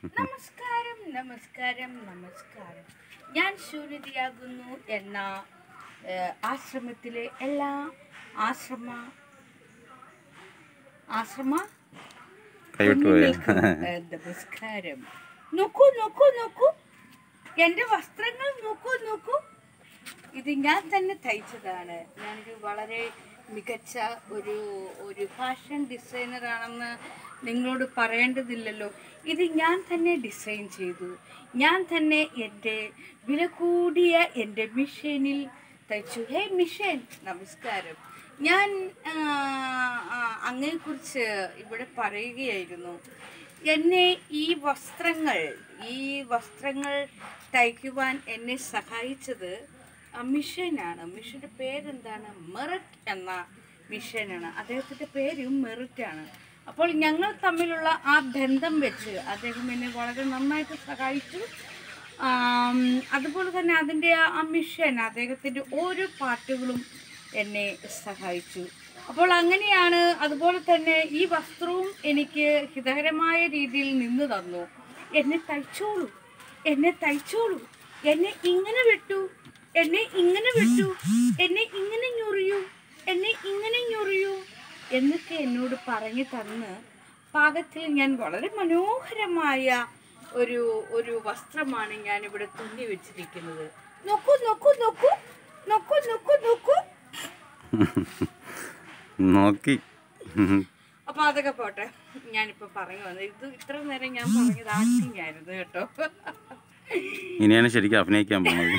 നമസ്കാരം നമസ്കാരം നമസ്കാരം ഞാൻ ശൂന്യതയാകുന്നു എന്ന ഏഹ്, ആശ്രമത്തിലെ എല്ലാ ആശ്രമ ആശ്രമ കൈവിട്ടു പോയ കുഞ്ഞുങ്ങൾക്കും, ഏഹ്, നമസ്കാരം നോക്കൂ നോക്കൂ നോക്കൂ എൻ്റെ വസ്ത്രങ്ങൾ നോക്കൂ നോക്കൂ ഇത് ഞാൻ തന്നെ തയ്ച്ചതാണ് ഞാനൊരു വളരെ മികച്ച ഒരു ഒരു ഫാഷൻ ഡിസൈനറാണെന്ന് നിങ്ങളോട് പറയേണ്ടതില്ലല്ലോ ഇത് ഞാൻ തന്നെ ഡിസൈൻ ചെയ്തു ഞാൻ തന്നെ എൻ്റെ വില കൂടിയ എൻ്റെ മിഷീനിൽ തയ്ച്ചു ഹേ മിഷൻ നമസ്കാരം ഞാൻ ആ, ആ, അങ്ങയെക്കുറിച്ച് ഇവിടെ പറയുകയായിരുന്നു എന്നെ ഈ വസ്ത്രങ്ങൾ ഈ വസ്ത്രങ്ങൾ തയ്ക്കുവാൻ എന്നെ സഹായിച്ചത് ആ മിഷനാണ് മിഷൻ്റെ പേരെന്താണ് മെറിറ്റ് എന്ന മിഷനാണ് അദ്ദേഹത്തിൻ്റെ പേരും മെറിറ്റാണ് അപ്പോൾ ഞങ്ങൾ തമ്മിലുള്ള ആ ബന്ധം വെച്ച് അദ്ദേഹം എന്നെ വളരെ നന്നായിട്ട് സഹായിച്ചു ആം, അതുപോലെ തന്നെ അതിൻ്റെ ആ മിഷൻ അദ്ദേഹത്തിൻ്റെ ഓരോ പാട്ടുകളും എന്നെ സഹായിച്ചു അപ്പോൾ അങ്ങനെയാണ് അതുപോലെ തന്നെ ഈ വസ്ത്രവും എനിക്ക് ഹിതകരമായ രീതിയിൽ നിന്ന് തന്നു എന്നെ തയ്ച്ചോളൂ എന്നെ തയ്ച്ചോളൂ എന്നെ ഇങ്ങനെ വെട്ടു എന്നെ ഇങ്ങനെ വെട്ടു എന്നെ ഇങ്ങനെ ഞൊറിയൂ എന്നെ ഇങ്ങനെ ഞൊറിയൂ എന്നൊക്കെ എന്നോട് പറഞ്ഞു തന്ന് പാകത്തിൽ ഞാൻ വളരെ മനോഹരമായ ഒരു ഒരു വസ്ത്രമാണ് ഞാൻ ഇവിടെ തുന്നി വെച്ചിരിക്കുന്നത് നോക്കൂ നോക്കൂ നോക്കൂ നോക്കൂ നോക്കൂ നോക്കൂ നോക്കി അപ്പൊ അതൊക്കെ പോട്ടെ ഞാനിപ്പോ പറഞ്ഞു വന്നത് ഇത് ഇത്ര നേരം ഞാൻ പറഞ്ഞത് ആക്ടിങ് ആയിരുന്നു കേട്ടോ ഇനിയാണ് ശരിക്കും അഭിനയിക്കാൻ പോകുന്നത്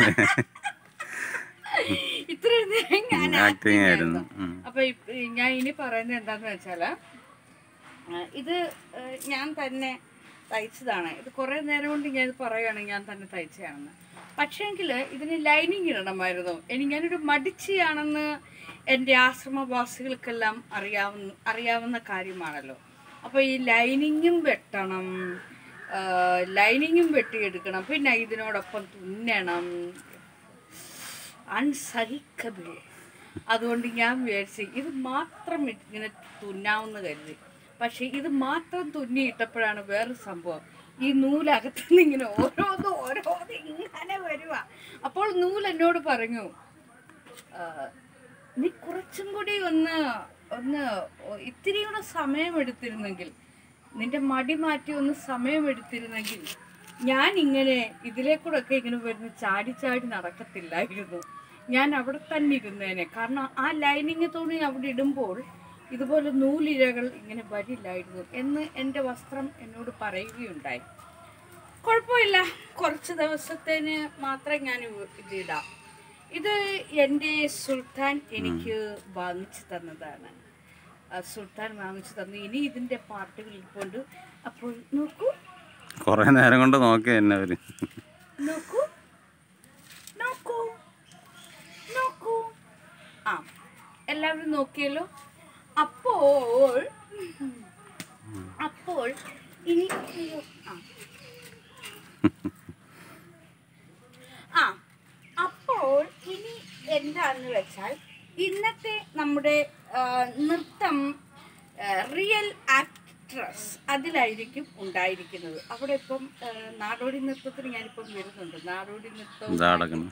ഇത്ര നേരം ഞാൻ ആക്ടിങ് acting ആയിരുന്നു ഉം. അപ്പൊ ഇപ്പ- ഞാൻ ഇനി പറയുന്നത് എന്താന്ന് വെച്ചാല് ആ, ഇത് ഏ, ഞാൻ തന്നെ തയ്ച്ചതാണ് ഇത് കുറേ നേരം കൊണ്ട് ഞാൻ ഇത് പറയുകയാണ് ഞാൻ തന്നെ തയ്ച്ചതാണെന്ന് പക്ഷേങ്കിൽ ഇതിന് ലൈനിങ് ഇടണമായിരുന്നു ഇനി ഞാനൊരു മടിച്ചിയാണെന്ന് എൻ്റെ ആശ്രമവാസികൾക്കെല്ലാം അറിയാവുന്ന അറിയാവുന്ന കാര്യമാണല്ലോ അപ്പോൾ ഈ ലൈനിങ്ങും വെട്ടണം ആ, ലൈനിങ്ങും വെട്ടിയെടുക്കണം പിന്നെ ഇതിനോടൊപ്പം തുന്നണം അൺസഹിക്കബിൾ അതുകൊണ്ട് ഞാൻ വിചാരിച്ചു ഇത് മാത്രം ഇങ്ങനെ തുന്നാവുന്ന കരുതി പക്ഷെ ഇത് മാത്രം തുന്നിയിട്ടപ്പോഴാണ് വേറൊരു സംഭവം ഈ നൂലകത്ത് നിന്ന് ഇങ്ങനെ ഓരോന്ന് ഓരോന്ന് ഇങ്ങനെ വരുക അപ്പോൾ നൂല് എന്നോട് പറഞ്ഞു "ആ, നീ കുറച്ചും കൂടി ഒന്ന് ഒന്ന് ഇത്തിരി കൂടെ സമയമെടുത്തിരുന്നെങ്കിൽ നിന്റെ മടി മാറ്റി ഒന്ന് സമയമെടുത്തിരുന്നെങ്കിൽ ഞാൻ ഇങ്ങനെ ഇതിലെ കൂടെ ഒക്കെ ഇങ്ങനെ വരുന്ന ചാടി ചാടി നടക്കത്തില്ലായിരുന്നു ഞാൻ അവിടെ തന്നെ ഇരുന്നേനെ കാരണം ആ ലൈനിങ് തുണി അവിടെ ഇടുമ്പോൾ ഇതുപോലെ നൂലിരകൾ ഇങ്ങനെ വരില്ലായിരുന്നു എന്ന് എൻ്റെ വസ്ത്രം എന്നോട് പറയുകയുണ്ടായി കുഴപ്പമില്ല കുറച്ച് ദിവസത്തേന് മാത്രമേ ഞാൻ ഇതിടാം ഇത് എൻ്റെ സുൽത്താൻ എനിക്ക് വാങ്ങിച്ചു തന്നതാണ് ആ സുൽത്താൻ വാങ്ങിച്ചു തന്നു ഇനി ഇതിൻ്റെ പാട്ടുകൾ ഇരിപ്പുണ്ട് അപ്പോൾ നോക്കൂ കുറേ നേരം കൊണ്ട് നോക്കി എന്നെ അവര് നോക്കൂ നോക്കൂ നോക്കൂ ആ എല്ലാവരും നോക്കിയല്ലോ അപ്പോൾ അപ്പോൾ ഇനി ആ ആ അപ്പോൾ ഇനി എന്താന്ന് വെച്ചാൽ ഇന്നത്തെ നമ്മുടെ ആ, നൃത്തം റിയൽ ആക്ട്രസ് അതിലായിരിക്കും ഉണ്ടായിരിക്കുന്നത് അവിടെ ഇപ്പം ആ, നാടോടി നൃത്തത്തിന് ഞാനിപ്പം വരുന്നുണ്ട് നാടോടി നൃത്തവും ഇതാ അടക്കണം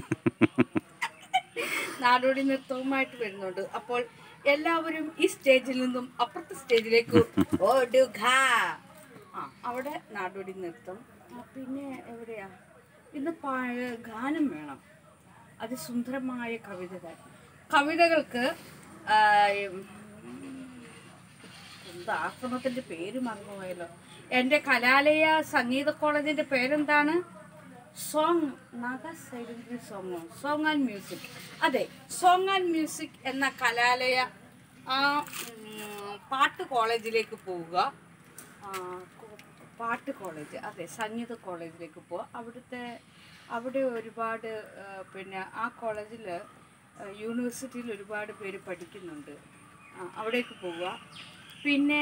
നാടോടി നൃത്തവുമായിട്ട് വരുന്നുണ്ട് അപ്പോൾ എല്ലാവരും ഈ സ്റ്റേജിൽ നിന്നും അപ്പുറത്തെ സ്റ്റേജിലേക്ക് ഓടുക ആ അവിടെ നാടോടി നൃത്തം ആ, പിന്നെ എവിടെയാ ഇന്ന് പാ- ഗാനം വേണം അതിസുന്ദരമായ കവിതകൾ കവിതകൾക്ക് ആ, ഉം, എന്താ ആശ്രമത്തിന്റെ പേര് മറന്നുപോയല്ലോ എൻ്റെ കലാലയ സംഗീത കോളേജിന്റെ പേരെന്താണ് സോങ് നാഗ സൈലൻട്രി സോങ് സോങ് ആൻഡ് മ്യൂസിക് അതെ സോങ് ആൻഡ് മ്യൂസിക് എന്ന കലാലയ ആ ഉം, പാട്ട് കോളേജിലേക്ക് പോവുക ആ, കോ- പാട്ട് കോളേജ് അതെ സംഗീത കോളേജിലേക്ക് പോവുക അവിടുത്തെ അവിടെ ഒരുപാട് ആ, പിന്നെ ആ കോളേജിൽ യൂണിവേഴ്സിറ്റിയിൽ ഒരുപാട് പേര് പഠിക്കുന്നുണ്ട് ആ, അവിടേക്ക് പോവുക പിന്നെ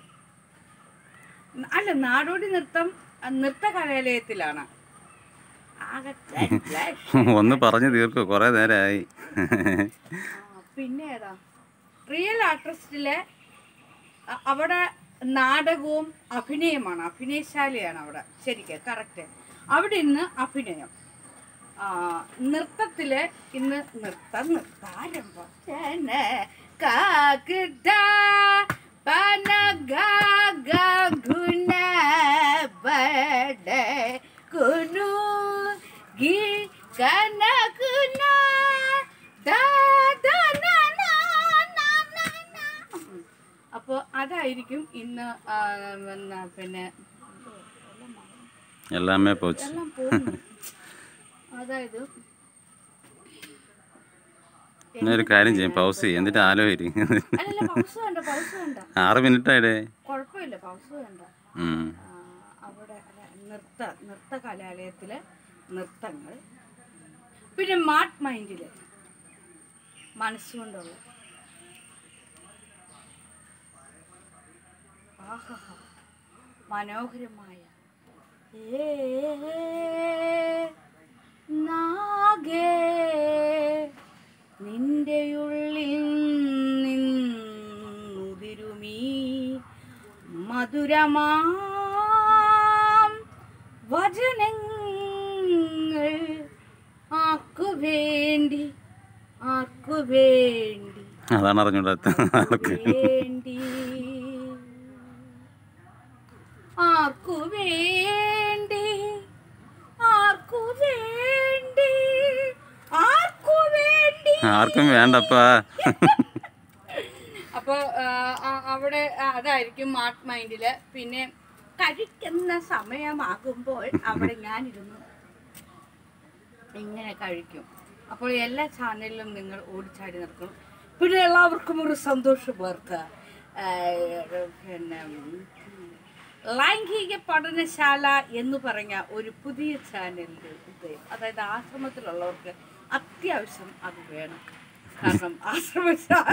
അല്ല നാടോടി നൃത്തം ആ, നൃത്ത കലാലയത്തിലാണ് ആകെ ഫ്ലാഷ് ഒന്ന് പറഞ്ഞു തീർക്കോ കുറേ നേരമായി ആ, പിന്നെ ഏതാ റിയൽ ആർട്ടിസ്റ്റിലെ അ- അവിടെ നാടകവും അഭിനയമാണ് അഭിനയശാലയാണ് അവിടെ ശരിക്കും കറക്റ്റ് അവിടെ ഇന്ന് അഭിനയം ആ, നൃത്തത്തില് ഇന്ന് നൃത്തം നൃത്താരംഭം ജന കാക്കിട്ട പനഗ ഗുണ ബട കുനു ഗി കന കുന ദാ ദാ ന ന ന ന ന. അപ്പോൾ അതായിരിക്കും ഇന്ന് ആ, പിന്നെ പിന്നെ എല്ലാമേ പോച്ച് എല്ലാം പോകുന്നു അതായത് പിന്നെ ഒരു കാര്യം ചെയ്യും പൗസ് ചെയ്യും എന്നിട്ട് ആലോചിക്കും അല്ലല്ല പൗസ് വേണ്ട പൗസ് വേണ്ട ആറ് മിനിറ്റ് ആയിടേ കുഴപ്പമില്ല പൗസ് വേണ്ട ഉം. ആ, അവിടെ അല്ല, നൃത്ത നൃത്ത കലാലയത്തിലെ നൃത്തങ്ങൾ പിന്നെ മാട്ട് മൈൻഡില് മനസ്സുകൊണ്ടുള്ള ആഹാഹാ മനോഹരമായ ഏ നാഗേ നിന്റെ ഉള്ളിൽ നിന്നുതിരുമീ മധുരമാം വചനങ്ങൾ ആർക്കു വേണ്ടി ആർക്കു വേണ്ടി അതാണ് അറിഞ്ഞൂടാത്ത ആർക്ക് വേണ്ടി ആർക്കു വേണ്ടി ആർക്കു വേണ്ടി ആർക്കു വേണ്ടി ആർക്കും വേണ്ടപ്പാ അപ്പോൾ അവിടെ ആ, അതായിരിക്കും മാർട്ട് മൈൻഡില് പിന്നെ കഴിക്കുന്ന സമയമാകുമ്പോൾ അവിടെ ഞാനിരുന്നു ഇങ്ങനെ കഴിക്കും അപ്പോൾ എല്ലാ ചാനലിലും നിങ്ങൾ ഓടിച്ചാടി നടക്കണം പിന്നെ എല്ലാവർക്കും ഒരു സന്തോഷം പേർക്ക് പിന്നെ ഉം, ലൈംഗിക പഠനശാല എന്ന് പറഞ്ഞ ഒരു പുതിയ ചാനലിൻ്റെ ഉദയം അതായത് ആശ്രമത്തിലുള്ളവർക്ക് അത്യാവശ്യം അത് വേണം കാരണം ആശ്രമശാല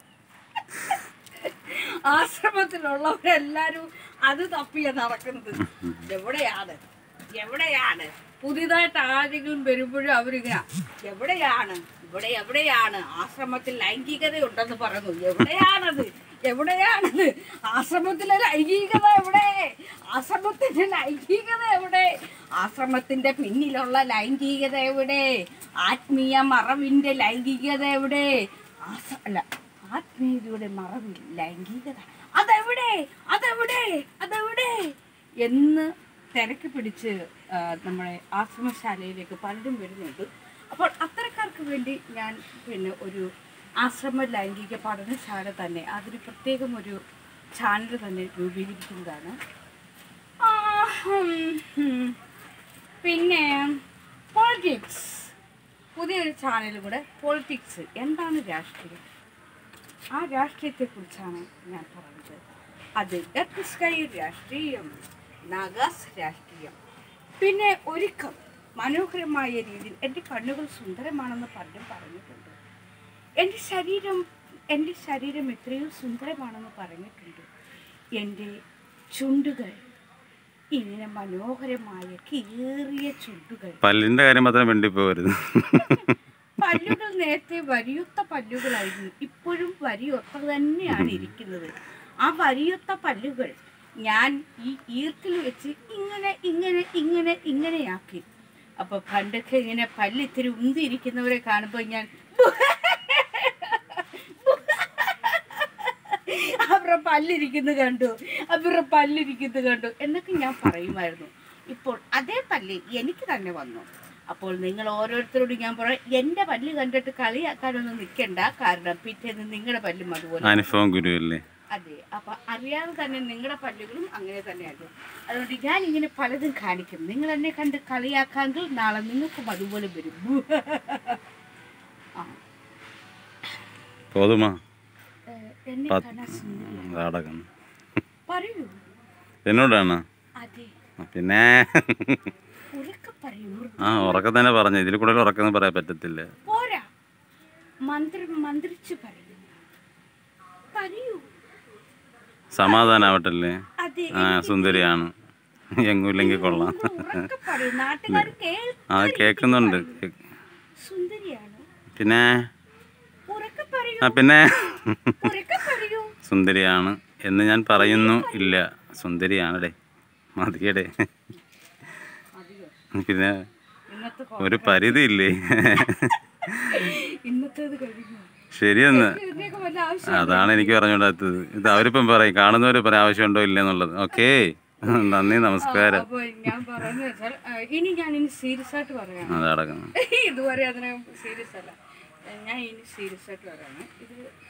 ആശ്രമത്തിലുള്ളവരെല്ലാരും അത് തപ്പിയ നടക്കുന്നത് എവിടെയാണ് എവിടെയാണ് പുതിയതായിട്ട് ആരെങ്കിലും വരുമ്പോഴും അവരിങ്ങനെ എവിടെയാണ് ഇവിടെ എവിടെയാണ് ആശ്രമത്തിൽ ലൈംഗികത ഉണ്ടെന്ന് പറയുന്നു എവിടെയാണത് എവിടെയാണത് ആശ്രമത്തിലെ ലൈംഗികത എവിടെ ആശ്രമത്തിന്റെ ലൈംഗികത എവിടെ ആശ്രമത്തിന്റെ പിന്നിലുള്ള ലൈംഗികത എവിടെ ആത്മീയ മറവിന്റെ ലൈംഗികത എവിടെ ആശ്ര- അല്ല ആത്മീയതയുടെ മറവിൽ ലൈംഗികത അതെവിടെ അതെവിടെ അതെവിടെ എന്ന് തിരക്ക് പിടിച്ച് ആ, നമ്മുടെ ആശ്രമശാലയിലേക്ക് പലരും വരുന്നുണ്ട് അപ്പോൾ അത്തരക്കാർക്ക് വേണ്ടി ഞാൻ പിന്നെ ഒരു ആശ്രമ ലൈംഗിക പഠനശാല തന്നെ അതിന് പ്രത്യേകം ഒരു ചാനൽ തന്നെ രൂപീകരിക്കുന്നതാണ് ആ, ഉം, ഉം. പിന്നെ പോളിറ്റിക്സ് പുതിയൊരു ചാനൽ കൂടെ പോളിറ്റിക്സ് എന്താണ് രാഷ്ട്രീയം ആ രാഷ്ട്രീയത്തെക്കുറിച്ചാണ് ഞാൻ പറഞ്ഞത് അത് എർത്തിസ്കൈ രാഷ്ട്രീയം നാഗാസ് രാഷ്ട്രീയം പിന്നെ ഒരുക്കം മനോഹരമായ രീതിയിൽ എൻ്റെ കണ്ണുകൾ സുന്ദരമാണെന്ന് പലരും പറഞ്ഞിട്ടുണ്ട് എൻ്റെ ശരീരം എൻ്റെ ശരീരം എത്രയോ സുന്ദരമാണെന്ന് പറഞ്ഞിട്ടുണ്ട് എൻ്റെ ചുണ്ടുകൾ ഇങ്ങനെ മനോഹരമായ കീറിയ ചുണ്ടുകൾ പല്ലിന്റെ കാര്യം മാത്രം വേണ്ടി പോകരുത് പല്ലുകൾ നേരത്തെ വരിയൊത്ത പല്ലുകളായിരുന്നു ഇപ്പോഴും വരിയൊത്ത തന്നെയാണ് ഇരിക്കുന്നത് ആ വരിയൊത്ത പല്ലുകൾ ഞാൻ ഈ ഈർക്കിൽ വെച്ച് ഇങ്ങനെ ഇങ്ങനെ ഇങ്ങനെ ഇങ്ങനെയാക്കി അപ്പൊ പണ്ടൊക്കെ ഇങ്ങനെ പല്ല് ഇത്തിരി ഉന്തിയിരിക്കുന്നവരെ കാണുമ്പോൾ ഞാൻ അവരുടെ പല്ലിരിക്കുന്നത് കണ്ടു അവരുടെ പല്ലിരിക്കുന്നത് കണ്ടു എന്നൊക്കെ ഞാൻ പറയുമായിരുന്നു ഇപ്പോൾ അതേ പല്ല് എനിക്ക് തന്നെ വന്നു അപ്പോൾ നിങ്ങൾ ഓരോരുത്തരോടും ഞാൻ പറയാം എൻ്റെ പല്ല് കണ്ടിട്ട് കളിയാക്കാനൊന്നും നിൽക്കണ്ട കാരണം പിറ്റേന്ന് നിങ്ങളുടെ പല്ലും അതുപോലെ അനുഭവം ഗുരുവല്ലേ അതെ അപ്പൊ അറിയാതെ തന്നെ നിങ്ങളുടെ പല്ലുകളും അങ്ങനെ തന്നെയായിരുന്നു അതുകൊണ്ട് ഞാൻ ഇങ്ങനെ പലതും കാണിക്കും നിങ്ങൾ എന്നെ കണ്ട് കളിയാക്കാമെങ്കിൽ നാളെ നിങ്ങൾക്കും അതുപോലെ വരും ആ പോതുമാ ഏഹ്, എന്നെ പത്ത്- കാണാൻ സുന്ദരിയാണ്. നാടകം പറയൂ എന്നോടാണ് അതെ ആ, പിന്നെ ഉറക്കെ പറയൂ ആ ഉറക്കം തന്നെ പറഞ്ഞു ഇതിൽ കൂടുതൽ ഉറക്കം പറയാൻ പറ്റത്തില്ല പോരാ മന്ത്രി മന്ത്രിച്ച് പറയൂ പറയൂ സമാധാനാവട്ടല്ലേ അതെ ആ സുന്ദരിയാണ് എങ്ങൂല്ലെങ്കിൽ കൊള്ളാം ഉറക്കെ പറയൂ നാട്ടുകാർ ആ കേൾക്കുന്നുണ്ട് കേക്ക്- സുന്ദരിയാണ് പിന്നെ ഉറക്കെ പറയൂ ആ പിന്നെ ഉറക്കെ പറയൂ സുന്ദരിയാണ് എന്ന് ഞാൻ പറയുന്നു ഇല്ല സുന്ദരിയാണടേ മതിയടേ അധികം പിന്നെ ഇന്നത്തെ ഒരു പരിധി ഇല്ലേ ഇന്നത്തേത് കഴിഞ്ഞു ശരിയെന്ന് ഇതിന്റെയൊക്കെ വല്ല ആവശ്യം അതാണ് എനിക്ക് പറഞ്ഞുകൊണ്ടാത്തത് ഇത് അവരിപ്പം പറയും കാണുന്നവർ പറയാൻ ആവശ്യമുണ്ടോ ഇല്ലെന്നുള്ളത് ഓക്കേ നന്ദി നമസ്കാരം അപ്പൊ ഞാൻ പറയുന്നത് വെച്ചാൽ ആ, ഇനി ഞാൻ ഇനി സീരിയസ് ആയിട്ട് പറയാണ് അത് അടക്കണം ഇതുവരെ അതിന് സീരിയസ് അല്ല ഞാൻ ഇനി സീരിയസ് ആയിട്ട് പറയാണ് ഇത്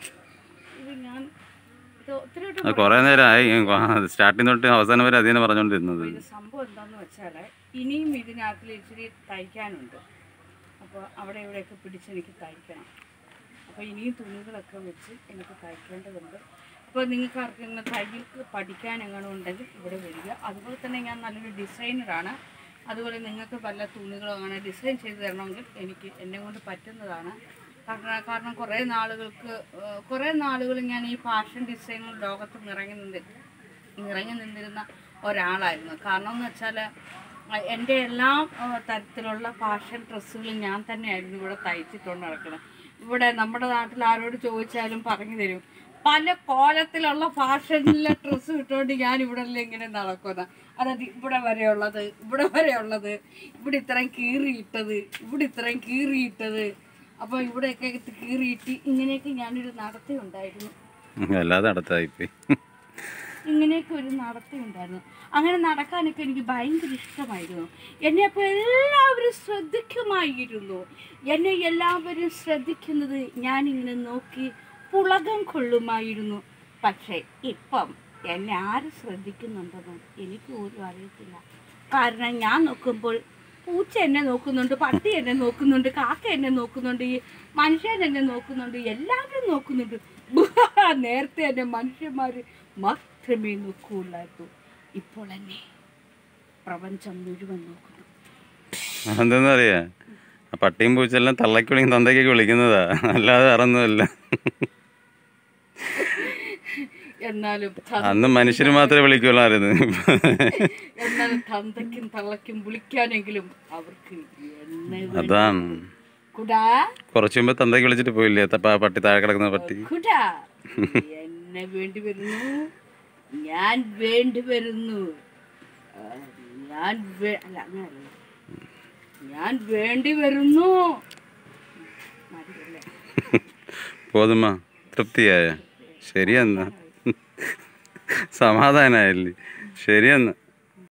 ഇത് ഞാൻ ഇത് ഒത്തിരി വട്ടം അത് കുറേ നേരമായി സ്റ്റാർട്ടിങ് തൊട്ട് അവസാനം വരെ അതിനെ പറഞ്ഞുകൊണ്ടിരുന്നത് ഇത് സംഭവം എന്താന്ന് വെച്ചാൽ ഇനിയും ഇതിനകത്തിൽ ഇച്ചിരി തയ്ക്കാനുണ്ട് അപ്പോൾ അവിടെ ഇവിടെയൊക്കെ പിടിച്ച് എനിക്ക് തയ്ക്കണം അപ്പോൾ ഇനിയും തുണികളൊക്കെ വെച്ച് എനിക്ക് തയ്ക്കേണ്ടതുണ്ട് അപ്പോൾ നിങ്ങൾക്ക് ആർക്കെങ്കിലും തയ്യൽ പഠിക്കാൻ എങ്ങനെ ഉണ്ടെങ്കിൽ ഇവിടെ വരിക അതുപോലെ തന്നെ ഞാൻ നല്ലൊരു ഡിസൈനറാണ് അതുപോലെ നിങ്ങൾക്ക് പല തുണികളോ അങ്ങനെ ഡിസൈൻ ചെയ്ത് തരണമെങ്കിൽ എനിക്ക് എന്നെ കൊണ്ട് പറ്റുന്നതാണ് കാരണം കാരണം കുറേ നാളുകൾക്ക് ഏഹ്, കുറേ നാളുകൾ ഞാൻ ഈ ഫാഷൻ ഡിസൈനർ ലോകത്ത് നിറങ്ങി നിന്നി നിറഞ്ഞു നിന്നിരുന്ന ഒരാളായിരുന്നു കാരണം എന്ന് വെച്ചാൽ എൻ്റെ എല്ലാ ആ, തരത്തിലുള്ള ഫാഷൻ ഡ്രസ്സുകളും ഞാൻ തന്നെയായിരുന്നു ഇവിടെ തയ്ച്ചിട്ടുണ്ട് നടക്കുന്നത് ഇവിടെ നമ്മുടെ നാട്ടിൽ ആരോട് ചോദിച്ചാലും പറഞ്ഞു തരും പല കോലത്തിലുള്ള ഫാഷനിലെ ഡ്രസ്സ് ഇട്ടുകൊണ്ട് ഞാൻ ഇവിടെ എല്ലാം ഇങ്ങനെ നടക്കുന്നത് അതായത് ഇവിടെ വരെയുള്ളത് ഇവിടെ വരെയുള്ളത് ഇവിടെ ഇത്രയും കീറിയിട്ടത് ഇവിടെ ഇത്രയും കീറിയിട്ടത് അപ്പോൾ ഇവിടെയൊക്കെ ഇത് കീറിയിട്ട് ഇങ്ങനെയൊക്കെ ഞാനൊരു നടത്തിയുണ്ടായിരുന്നു അല്ലാതെ അടുത്തായിപ്പോയി ഇങ്ങനെയൊക്കെ ഒരു നടത്തി ഉണ്ടായിരുന്നു അങ്ങനെ നടക്കാനൊക്കെ എനിക്ക് ഭയങ്കര ഇഷ്ടമായിരുന്നു എന്നെ അപ്പോൾ എല്ലാവരും ശ്രദ്ധിക്കുമായിരുന്നു എന്നെ എല്ലാവരും ശ്രദ്ധിക്കുന്നത് ഞാനിങ്ങനെ നോക്കി പുളകം കൊള്ളുമായിരുന്നു പക്ഷേ ഇപ്പം എന്നെ ആര് ശ്രദ്ധിക്കുന്നുണ്ടെന്ന് എനിക്ക് പോലും അറിയത്തില്ല കാരണം ഞാൻ നോക്കുമ്പോൾ പൂച്ച എന്നെ നോക്കുന്നുണ്ട് പട്ടി എന്നെ നോക്കുന്നുണ്ട് കാക്ക എന്നെ നോക്കുന്നുണ്ട് ഈ മനുഷ്യൻ എന്നെ നോക്കുന്നുണ്ട് എല്ലാവരും നോക്കുന്നുണ്ട് നേരത്തെ എന്നെ മനുഷ്യന്മാർ മാത്രമേ നോക്കുകയുള്ളായിരുന്നു ഇപ്പോൾ എന്നെ പ്രപഞ്ചം മുഴുവൻ നോക്കുന്നു എന്തെന്ന് അറിയാ ആ പട്ടിയും പൂച്ചെല്ലാം തള്ളയ്ക്ക് വിളിക്കും തന്തയ്ക്കൊക്കെ വിളിക്കുന്നതാ അല്ലാതെ വേറൊന്നുമല്ല എന്നാലും അന്ന് മനുഷ്യർ മാത്രമേ വിളിക്കുള്ളായിരുന്നു എന്നാലും തന്തയ്ക്കും തള്ളയ്ക്കും വിളിക്കാനെങ്കിലും അവർക്ക് എന്നെ വേണം. അതാണ് കുടാ കുറച്ചു മുമ്പ് തന്തയ്ക്ക് വിളിച്ചിട്ട് പോയില്ലേ തപ്പ ആ പട്ടി താഴെ കിടക്കുന്ന പട്ടി കുടാ എന്നെ വേണ്ടി വരുന്നു ഞാൻ വേണ്ടി വരുന്നു ആ, ഞാൻ വേ- അല്ല അങ്ങനല്ല ഞാൻ വേണ്ടി വരുന്നു മതിയല്ലേ പോതുമ്മ തൃപ്തിയായ ശരിയെന്നാ സമാധാനായില്ലേ ശരിയെന്നാ